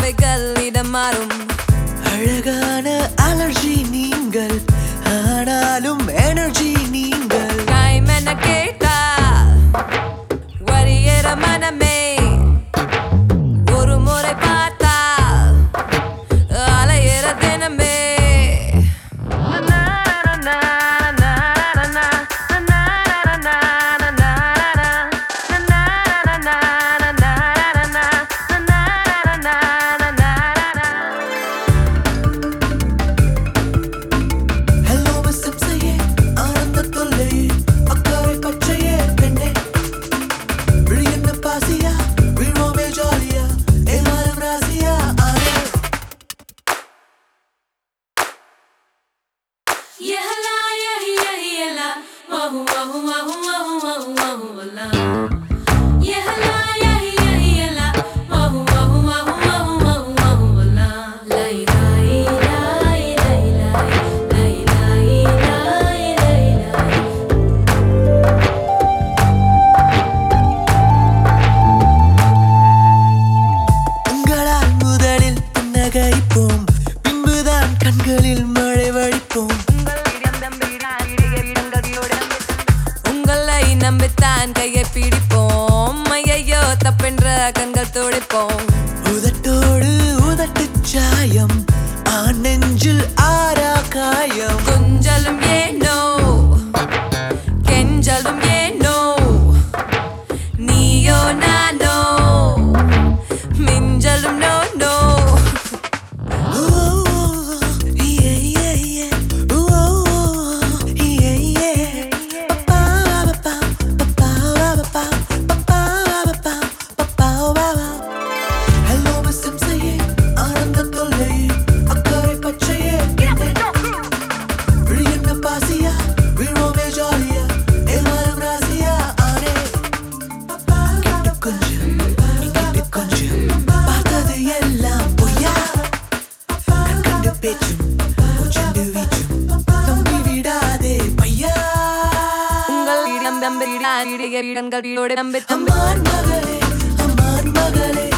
பறவைகள் இடம் மாறும் அழகான அலர்ஜி நீங்கள் ஆனாலும் எனர்ஜி நீங்கள் டைம் என்ன கேட்டா வரியற மனமே ஒரு முறை பார்த்தா அலையிற தினமே ஹலோ மிஸ்டம் செய்யே ஆனந்த தொல்லையே அக்கறை பச்சையே பெண்ணே விழி என்ன பாசியா விழுவோமே ஜாலியா எல்லாரும் ராசியா ஆனே يهلا يهي يهي يلا وهو وهو وهو وهو وهو وهو ولا يهلا يهي يهي يلا وهو وهو وهو وهو وهو وهو ولا لا لا لا لا لا لا لا உங்களால் முதலில் புன்னகைப்போம் பின்புதான் கண்களில் மழை வழிப்போம் உங்களை நம்பித்தான் கையை பிடிப்போம் ஐயையோ தப்பென்ற கண்கள் துடிப்போம் உதட்டோடு உதட்டு சாயம் ஆண் நெஞ்சில் ஆரா காயம் கொஞ்சலும் ஏனோ கெஞ்சலும் ஏனோ நீயோ நானோ மிஞ்சலும் no no oh, yeah, yeah, yeah. Oh, yeah, yeah. பப்பா, பப்பா, பப்பா, பப்பா, பப்பா, பப்பா, பப்பா, பப்பா. Hello, Miss Simsையே, ஆனந்த தொல்லையே, அக்கறை பச்சையே, என்னே. விழி என்ன பாசியா, விழுவோமே ஜாலியா, எல்லாரும் ராசியா, ஆனே. கிட்ட கொஞ்சம், இங்கிட்டு கொஞ்சம், பார்த்தது எல்லாம் பொய்யா கண்டு பேச்சும் பூச்செண்டு வீச்சும் நம்பி விடாதே பையா உங்கள் இடம் தம்பி இடங்கள் நம்பி தம்பி அம்மான் மகளே அம்மான் மகளே